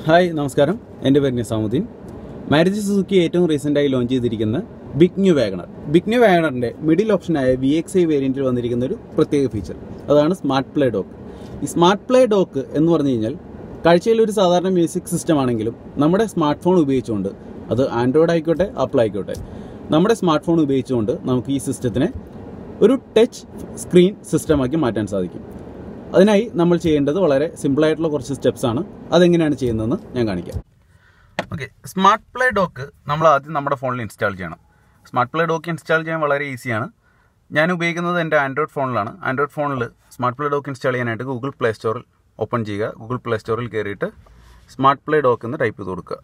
Hi നമസ്കാരം എൻ്റെ പേര് നിസാമുദ്ദീൻ മാരുതി സുസുക്കി ഏറ്റവും റീസെൻ്റായി ലോഞ്ച് ചെയ്തിരിക്കുന്ന big new WagonR big new വാഗണറിൻ്റെ മിഡിൽ ഓപ്ഷനായ വി എക്സ് ഐ വേരിയൻറ്റിൽ വന്നിരിക്കുന്ന ഒരു പ്രത്യേക ഫീച്ചർ അതാണ് സ്മാർട്ട് പ്ലേ ഡോക്ക് ഈ സ്മാർട്ട് പ്ലേ ഡോക്ക് എന്ന് പറഞ്ഞു കഴിഞ്ഞാൽ കാഴ്ചയിൽ ഒരു സാധാരണ മ്യൂസിക് സിസ്റ്റം ആണെങ്കിലും നമ്മുടെ സ്മാർട്ട് ഫോൺ ഉപയോഗിച്ചുകൊണ്ട് അത് ആൻഡ്രോയിഡ് ആയിക്കോട്ടെ ആപ്പിൾ ആയിക്കോട്ടെ നമ്മുടെ സ്മാർട്ട് ഫോൺ ഉപയോഗിച്ചുകൊണ്ട് നമുക്ക് ഈ സിസ്റ്റത്തിനെ ഒരു ടച്ച് സ്ക്രീൻ സിസ്റ്റമാക്കി മാറ്റാൻ സാധിക്കും അതിനായി നമ്മൾ ചെയ്യേണ്ടത് വളരെ സിമ്പിളായിട്ടുള്ള കുറച്ച് സ്റ്റെപ്സ് ആണ് അതെങ്ങനെയാണ് ചെയ്യുന്നതെന്ന് ഞാൻ കാണിക്കാം ഓക്കെ സ്മാർട്ട് പ്ലേ ഡോക്ക് നമ്മൾ ആദ്യം നമ്മുടെ ഫോണിൽ ഇൻസ്റ്റാൾ ചെയ്യണം സ്മാർട്ട് പ്ലേ ഡോക്ക് ഇൻസ്റ്റാൾ ചെയ്യാൻ വളരെ ഈസിയാണ് ഞാൻ ഉപയോഗിക്കുന്നത് എൻ്റെ ആൻഡ്രോയിഡ് ഫോണിലാണ് ആൻഡ്രോയിഡ് ഫോണിൽ സ്മാർട്ട് പ്ലേ ഡോക്ക് ഇൻസ്റ്റാൾ ചെയ്യാനായിട്ട് ഗൂഗിൾ പ്ലേ സ്റ്റോറിൽ ഓപ്പൺ ചെയ്യുക ഗൂഗിൾ പ്ലേ സ്റ്റോറിൽ കയറിയിട്ട് സ്മാർട്ട് പ്ലേ ഡോക്ക് എന്ന് ടൈപ്പ് ചെയ്ത് കൊടുക്കുക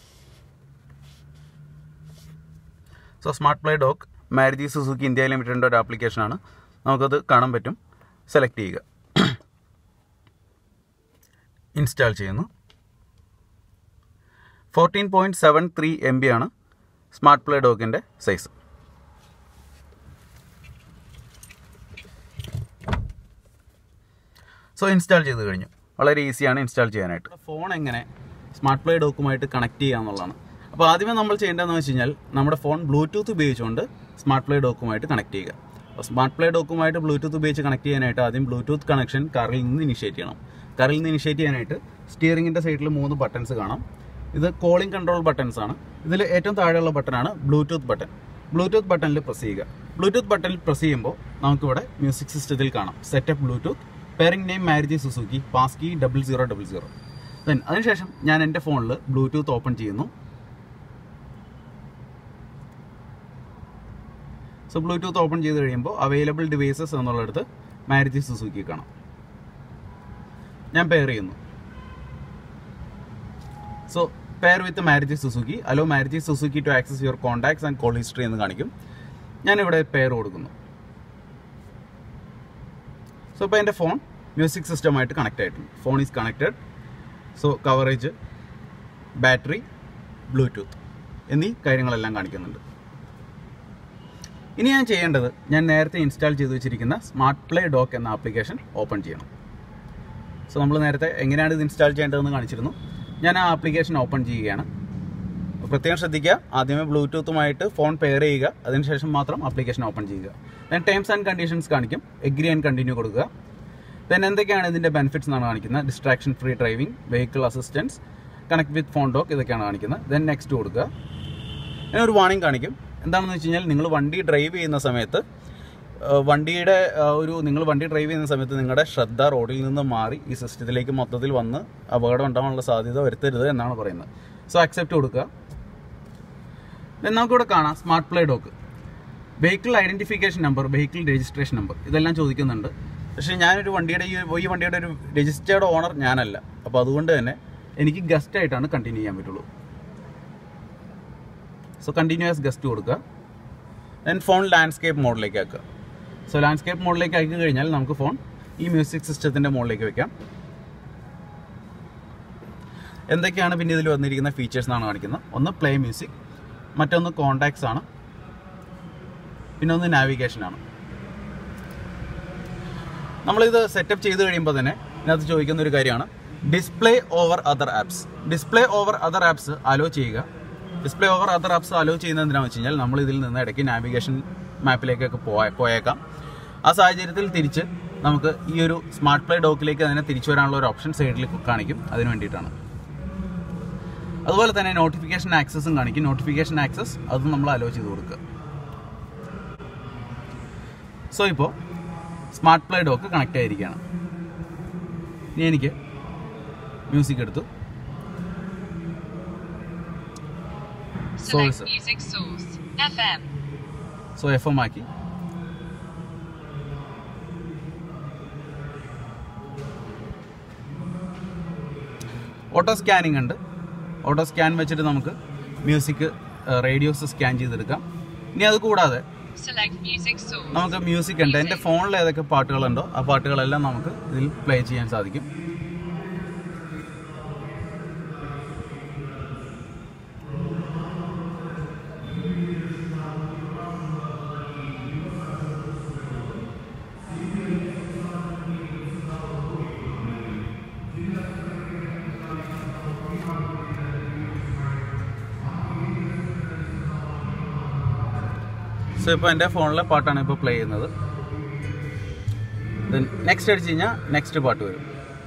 so smart play dock Maruti Suzuki India ലിമിറ്റഡിൻ്റെ ഒരു ആപ്ലിക്കേഷനാണ് നമുക്കത് കാണാൻ പറ്റും സെലക്ട് ചെയ്യുക ഇൻസ്റ്റാൾ ചെയ്യുന്നു fourteen point seven three M B ആണ് സ്മാർട്ട് പ്ലേ ഡോക്കിൻ്റെ സൈസ് സോ ഇൻസ്റ്റാൾ ചെയ്ത് കഴിഞ്ഞു വളരെ ഈസിയാണ് ഇൻസ്റ്റാൾ ചെയ്യാനായിട്ട് ഫോൺ എങ്ങനെ സ്മാർട്ട് പ്ലേ ഡോക്കുമായിട്ട് കണക്ട് ചെയ്യുക എന്നുള്ളതാണ് അപ്പോൾ ആദ്യമേ നമ്മൾ ചെയ്യേണ്ടതെന്ന് വെച്ച് കഴിഞ്ഞാൽ നമ്മുടെ ഫോൺ ബ്ലൂടൂത്ത് ഉപയോഗിച്ചുകൊണ്ട് സ്മാർട്ട് പ്ലേ ഡോക്കുമായിട്ട് കണക്ട് ചെയ്യുക അപ്പോൾ സ്മാർട്ട് പ്ലേ ഡോക്കുമായിട്ട് ബ്ലൂടൂത്ത് ഉപയോഗിച്ച് കണക്ട് ചെയ്യാനായിട്ട് ആദ്യം ബ്ലൂടൂത്ത് കണക്ഷൻ കാറിൽ നിന്ന് ഇനിഷ്യേറ്റ് ചെയ്യണം കാറിൽ നിന്ന് ഇനിഷ്യേറ്റ് ചെയ്യാനായിട്ട് സ്റ്റിയറിംഗിൻ്റെ സൈഡിൽ മൂന്ന് ബട്ടൺസ് കാണാം ഇത് കോളിംഗ് കൺട്രോൾ ബട്ടൺസ് ആണ് ഇതിൽ ഏറ്റവും താഴെയുള്ള ബട്ടണാണ് ബ്ലൂടൂത്ത് ബട്ടൺ ബ്ലൂടൂത്ത് ബട്ടണിൽ പ്രസ് ചെയ്യുക ബ്ലൂടൂത്ത് ബട്ടണിൽ പ്രസ് ചെയ്യുമ്പോൾ നമുക്കിവിടെ മ്യൂസിക് സിസ്റ്റത്തിൽ കാണാം setup Bluetooth pairing name Maruti Suzuki pass key double zero double zero then അതിനുശേഷം ഞാൻ എൻ്റെ ഫോണിൽ ബ്ലൂടൂത്ത് ഓപ്പൺ ചെയ്യുന്നു സോ ബ്ലൂടൂത്ത് ഓപ്പൺ ചെയ്ത് കഴിയുമ്പോൾ അവൈലബിൾ ഡിവൈസസ് എന്നുള്ളിടത്ത് മാരുതി സുസുക്കി കാണാം ഞാൻ പെയർ ചെയ്യുന്നു so pair with Maruti Suzuki allow Maruti Suzuki to access your contacts and call history എന്ന് കാണിക്കും ഞാനിവിടെ പെയർ കൊടുക്കുന്നു സോ ഇപ്പോൾ എൻ്റെ ഫോൺ മ്യൂസിക് സിസ്റ്റമായിട്ട് കണക്ട് ആയിട്ടുണ്ട് phone is connected so coverage battery Bluetooth എന്നീ കാര്യങ്ങളെല്ലാം കാണിക്കുന്നുണ്ട് ഇനി ഞാൻ ചെയ്യേണ്ടത് ഞാൻ നേരത്തെ ഇൻസ്റ്റാൾ ചെയ്ത് വെച്ചിരിക്കുന്ന സ്മാർട്ട് പ്ലേ ഡോക്ക് എന്ന ആപ്ലിക്കേഷൻ ഓപ്പൺ ചെയ്യണം സോ നമ്മൾ നേരത്തെ എങ്ങനെയാണ് ഇത് ഇൻസ്റ്റാൾ ചെയ്യേണ്ടതെന്ന് കാണിച്ചിരുന്നു ഞാൻ ആ ആപ്ലിക്കേഷൻ ഓപ്പൺ ചെയ്യുകയാണ് പ്രത്യേകം ശ്രദ്ധിക്കുക ആദ്യമേ ബ്ലൂടൂത്തുമായിട്ട് ഫോൺ പെയർ ചെയ്യുക അതിനുശേഷം മാത്രം ആപ്ലിക്കേഷൻ ഓപ്പൺ ചെയ്യുക ദെൻ ടേംസ് ആൻഡ് കണ്ടീഷൻസ് കാണിക്കും എഗ്രി ആൻഡ് കണ്ടിന്യൂ കൊടുക്കുക ദെൻ എന്തൊക്കെയാണ് ഇതിൻ്റെ ബെനിഫിറ്റ്സ് എന്നാണ് കാണിക്കുന്നത് distraction free driving vehicle assistance connect with phone dock ഇതൊക്കെയാണ് കാണിക്കുന്നത് ദെൻ നെക്സ്റ്റ് കൊടുക്കുക ഞാൻ ഒരു വാണിംഗ് കാണിക്കും എന്താണെന്ന് വെച്ച് കഴിഞ്ഞാൽ നിങ്ങൾ വണ്ടി ഡ്രൈവ് ചെയ്യുന്ന സമയത്ത് ആ, വണ്ടിയുടെ ആ, ഒരു നിങ്ങൾ വണ്ടി ഡ്രൈവ് ചെയ്യുന്ന സമയത്ത് നിങ്ങളുടെ ശ്രദ്ധ റോഡിൽ നിന്ന് മാറി ഈ സിസ്റ്റത്തിലേക്ക് മൊത്തത്തിൽ വന്ന് അപകടം ഉണ്ടാകാനുള്ള സാധ്യത വരുത്തരുത് എന്നാണ് പറയുന്നത് സോ അക്സെപ്റ്റ് കൊടുക്കുക Then നമുക്കിവിടെ കാണാം smart play dock vehicle identification number vehicle registration number ഇതെല്ലാം ചോദിക്കുന്നുണ്ട് പക്ഷേ ഞാനൊരു വണ്ടിയുടെ ഈ ഈ വണ്ടിയുടെ ഒരു രജിസ്റ്റേർഡ് ഓണർ ഞാനല്ല അപ്പോൾ അതുകൊണ്ട് തന്നെ എനിക്ക് ഗസ്റ്റ് ആയിട്ടാണ് കണ്ടിന്യൂ ചെയ്യാൻ പറ്റുള്ളൂ സോ കണ്ടിന്യൂസ് ഗസ്റ്റ് കൊടുക്കുക ദെൻ ഫോൺ ലാൻഡ്സ്കേപ്പ് മോഡിലേക്ക് ആക്കുക സോ ലാൻഡ്സ്കേപ്പ് മോഡിലേക്ക് ആക്കി കഴിഞ്ഞാൽ നമുക്ക് ഫോൺ ഈ മ്യൂസിക് സിസ്റ്റത്തിൻ്റെ മുകളിലേക്ക് വെക്കാം എന്തൊക്കെയാണ് പിന്നെ ഇതിൽ വന്നിരിക്കുന്ന ഫീച്ചേഴ്സ് എന്നാണ് കാണിക്കുന്നത് ഒന്ന് പ്ലേ മ്യൂസിക് മറ്റൊന്ന് കോണ്ടാക്ട്സ് ആണ് പിന്നെ ഒന്ന് നാവിഗേഷൻ ആണ് നമ്മളിത് സെറ്റപ്പ് ചെയ്ത് കഴിയുമ്പോൾ തന്നെ ഇതിനകത്ത് ചോദിക്കുന്ന ഒരു കാര്യമാണ് display over other apps display over other apps allow ചെയ്യുക display over other apps allow ചെയ്യുന്നത് എന്തിനാണെന്ന് വെച്ച് കഴിഞ്ഞാൽ നമ്മൾ ഇതിൽ നിന്ന് ഇടയ്ക്ക് നാവിഗേഷൻ മാപ്പിലേക്കൊക്കെ പോയ പോയേക്കാം ആ സാഹചര്യത്തിൽ തിരിച്ച് നമുക്ക് ഈ ഒരു സ്മാർട്ട് പ്ലേ ഡോക്കിലേക്ക് അതിനെ തിരിച്ചു വരാനുള്ള ഒരു ഓപ്ഷൻ സൈഡിൽ കാണിക്കും അതിന് വേണ്ടിയിട്ടാണ് അതുപോലെ തന്നെ നോട്ടിഫിക്കേഷൻ ആക്സസും കാണിക്കും നോട്ടിഫിക്കേഷൻ ആക്സസ് അത് നമ്മൾ അലോ ചെയ്ത് കൊടുക്കുക സോ ഇപ്പോൾ സ്മാർട്ട് പ്ലേ ഡോക്ക് കണക്ട് ആയിരിക്കുകയാണ് ഇനി എനിക്ക് മ്യൂസിക് എടുത്തു Select sir. music source. FM. So F M ആക്കി ഓട്ടോ സ്കാനിങ് ഉണ്ട് ഓട്ടോ സ്കാൻ വെച്ചിട്ട് നമുക്ക് മ്യൂസിക് റേഡിയോസ് സ്കാൻ ചെയ്തെടുക്കാം ഇനി അത് കൂടാതെ Select music source. നമുക്ക് മ്യൂസിക് ഉണ്ട് എൻ്റെ ഫോണിൽ ഏതൊക്കെ പാട്ടുകളുണ്ടോ ആ പാട്ടുകളെല്ലാം നമുക്ക് ഇതിൽ പ്ലേ ചെയ്യാൻ സാധിക്കും സോ ഇപ്പോൾ എൻ്റെ ഫോണിലെ പാട്ടാണ് ഇപ്പോൾ പ്ലേ ചെയ്യുന്നത് ദെൻ നെക്സ്റ്റ് അടിച്ച് കഴിഞ്ഞാൽ നെക്സ്റ്റ് പാട്ട് വരും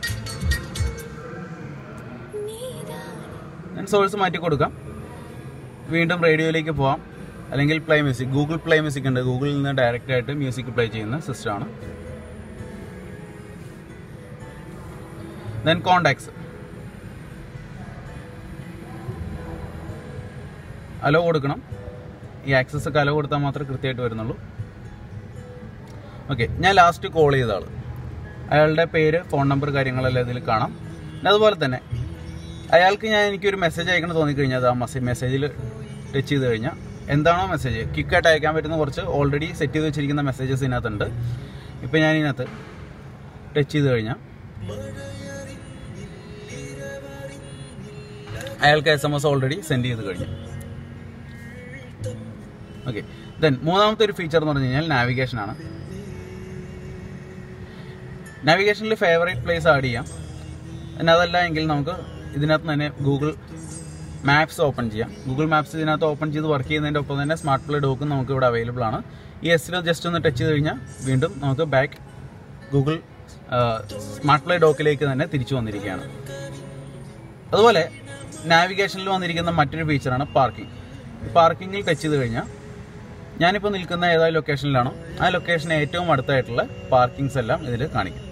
ഞാൻ സോഴ്സ് മാറ്റി കൊടുക്കാം വീണ്ടും റേഡിയോയിലേക്ക് പോവാം അല്ലെങ്കിൽ play music Google play music ഉണ്ട് ഗൂഗിളിൽ നിന്ന് ഡയറക്റ്റ് ആയിട്ട് മ്യൂസിക് പ്ലേ ചെയ്യുന്ന സിസ്റ്റമാണ് ദെൻ കോണ്ടാക്ട്സ് അലോ കൊടുക്കണം ഈ ആക്സസ് ഒക്കെ അലോ കൊടുത്താൽ മാത്രമേ കൃത്യമായിട്ട് വരുന്നുള്ളൂ ഓക്കെ ഞാൻ ലാസ്റ്റ് കോൾ ചെയ്ത ആൾ അയാളുടെ പേര് ഫോൺ നമ്പർ കാര്യങ്ങളെല്ലാം ഇതിൽ കാണാം പിന്നെ അതുപോലെ തന്നെ അയാൾക്ക് ഞാൻ എനിക്കൊരു മെസ്സേജ് അയക്കണം തോന്നിക്കഴിഞ്ഞാൽ അത് ആ മെസ്സേജിൽ ടച്ച് ചെയ്ത് കഴിഞ്ഞാൽ എന്താണോ മെസ്സേജ് ക്വിക്കായിട്ട് അയക്കാൻ പറ്റുന്ന കുറച്ച് ഓൾറെഡി സെറ്റ് ചെയ്ത് വെച്ചിരിക്കുന്ന മെസ്സേജസ് ഇതിനകത്തുണ്ട് ഇപ്പം ഞാൻ ഇതിനകത്ത് ടച്ച് ചെയ്ത് കഴിഞ്ഞാൽ അയാൾക്ക് S M S already send ചെയ്ത് കഴിഞ്ഞു ഓക്കെ ദെൻ മൂന്നാമത്തെ ഒരു ഫീച്ചർ എന്ന് പറഞ്ഞു കഴിഞ്ഞാൽ നാവിഗേഷൻ ആണ് നാവിഗേഷനിൽ ഫേവറേറ്റ് പ്ലേസ് ആഡ് ചെയ്യാം പിന്നെ അതല്ല എങ്കിൽ നമുക്ക് ഇതിനകത്ത് തന്നെ ഗൂഗിൾ മാപ്സ് ഓപ്പൺ ചെയ്യാം ഗൂഗിൾ മാപ്സ് ഇതിനകത്ത് ഓപ്പൺ ചെയ്ത് വർക്ക് ചെയ്യുന്നതിൻ്റെ ഒപ്പം തന്നെ സ്മാർട്ട് പ്ലേ ഡോക്കും നമുക്ക് ഇവിടെ അവൈലബിൾ ആണ് ഈ എസ്സിൽ ജസ്റ്റ് ഒന്ന് ടച്ച് ചെയ്ത് കഴിഞ്ഞാൽ വീണ്ടും നമുക്ക് ബാക്ക് ഗൂഗിൾ സ്മാർട്ട് പ്ലേ ഡോക്കിലേക്ക് തന്നെ തിരിച്ചു വന്നിരിക്കുകയാണ് അതുപോലെ നാവിഗേഷനിൽ വന്നിരിക്കുന്ന മറ്റൊരു ഫീച്ചറാണ് പാർക്കിംഗ് പാർക്കിങ്ങിൽ ടച്ച് ചെയ്ത് കഴിഞ്ഞാൽ ഞാനിപ്പോൾ നിൽക്കുന്ന ഏതായാലും ലൊക്കേഷനിലാണോ ആ ലൊക്കേഷന് ഏറ്റവും അടുത്തായിട്ടുള്ള പാർക്കിങ്സ് എല്ലാം ഇതിൽ കാണിക്കും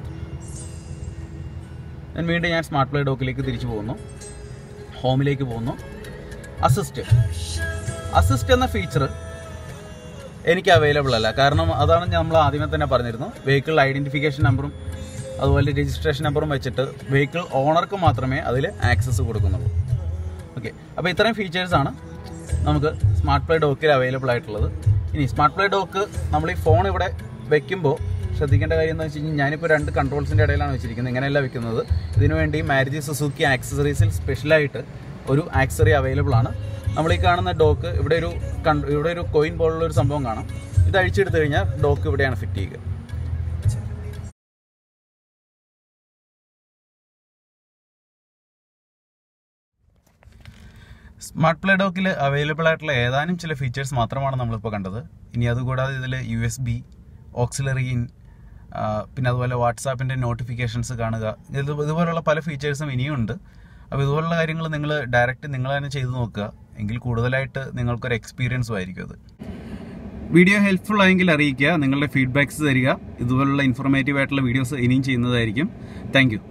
ഞാൻ വീണ്ടും ഞാൻ സ്മാർട്ട് പ്ലേ ഡോക്കിലേക്ക് തിരിച്ചു പോകുന്നു ഹോമിലേക്ക് പോകുന്നു അസിസ്റ്റ് അസിസ്റ്റ് എന്ന ഫീച്ചർ എനിക്ക് അവൈലബിൾ അല്ല കാരണം അതാണ് നമ്മൾ ആദ്യമേ തന്നെ പറഞ്ഞിരുന്നു വെഹിക്കിൾ ഐഡന്റിഫിക്കേഷൻ നമ്പറും അതുപോലെ രജിസ്ട്രേഷൻ നമ്പറും വെച്ചിട്ട് വെഹിക്കിൾ ഓണർക്ക് മാത്രമേ അതിൽ ആക്സസ് കൊടുക്കുന്നുള്ളൂ ഓക്കെ അപ്പോൾ ഇത്രയും ഫീച്ചേഴ്സാണ് നമുക്ക് സ്മാർട്ട് പ്ലേ ഡോക്കിൽ അവൈലബിൾ ആയിട്ടുള്ളത് ഇനി സ്മാർട്ട് പ്ലേ ഡോക്ക് നമ്മൾ ഈ ഫോൺ ഇവിടെ വെക്കുമ്പോൾ ശ്രദ്ധിക്കേണ്ട കാര്യം എന്ന് വെച്ച് കഴിഞ്ഞാൽ ഞാനിപ്പോൾ രണ്ട് കൺട്രോൾസിൻ്റെ ഇടയിലാണ് വെച്ചിരിക്കുന്നത് ഇങ്ങനെയല്ല വെക്കുന്നത് ഇതിനു വേണ്ടി മാരുതി സുസുക്കി ആക്സസറീസിൽ സ്പെഷ്യലായിട്ട് ഒരു ആക്സറി അവൈലബിൾ ആണ് നമ്മൾ ഈ കാണുന്ന ഡോക്ക് ഇവിടെ ഒരു കൺ- ഇവിടെ ഒരു കോയിൻ പോലുള്ള ഒരു സംഭവം കാണാം ഇത് അഴിച്ചെടുത്ത് കഴിഞ്ഞാൽ ഡോക്ക് ഇവിടെയാണ് ഫിറ്റ് ചെയ്യുക സ്മാർട്ട് പ്ലേ ഡോക്കിൽ അവൈലബിൾ ആയിട്ടുള്ള ഏതാനും ചില ഫീച്ചേഴ്സ് മാത്രമാണ് നമ്മളിപ്പോൾ കണ്ടത് ഇനി അതുകൂടാതെ ഇതിൽ U S B auxiliary in പിന്നെ അതുപോലെ വാട്സാപ്പിൻ്റെ നോട്ടിഫിക്കേഷൻസ് കാണുക ഇത് ഇതുപോലുള്ള പല ഫീച്ചേഴ്സും ഇനിയും ഉണ്ട് അപ്പോൾ ഇതുപോലുള്ള കാര്യങ്ങൾ നിങ്ങൾ ഡയറക്റ്റ് നിങ്ങൾ തന്നെ ചെയ്തു നോക്കുക എങ്കിൽ കൂടുതലായിട്ട് നിങ്ങൾക്കൊരു എക്സ്പീരിയൻസും ആയിരിക്കും അത് വീഡിയോ ഹെൽപ്ഫുൾ ആയെങ്കിൽ അറിയിക്കുക നിങ്ങളുടെ ഫീഡ്ബാക്സ് തരിക ഇതുപോലുള്ള ഇൻഫോർമേറ്റീവ് ആയിട്ടുള്ള വീഡിയോസ് ഇനിയും ചെയ്യുന്നതായിരിക്കും താങ്ക്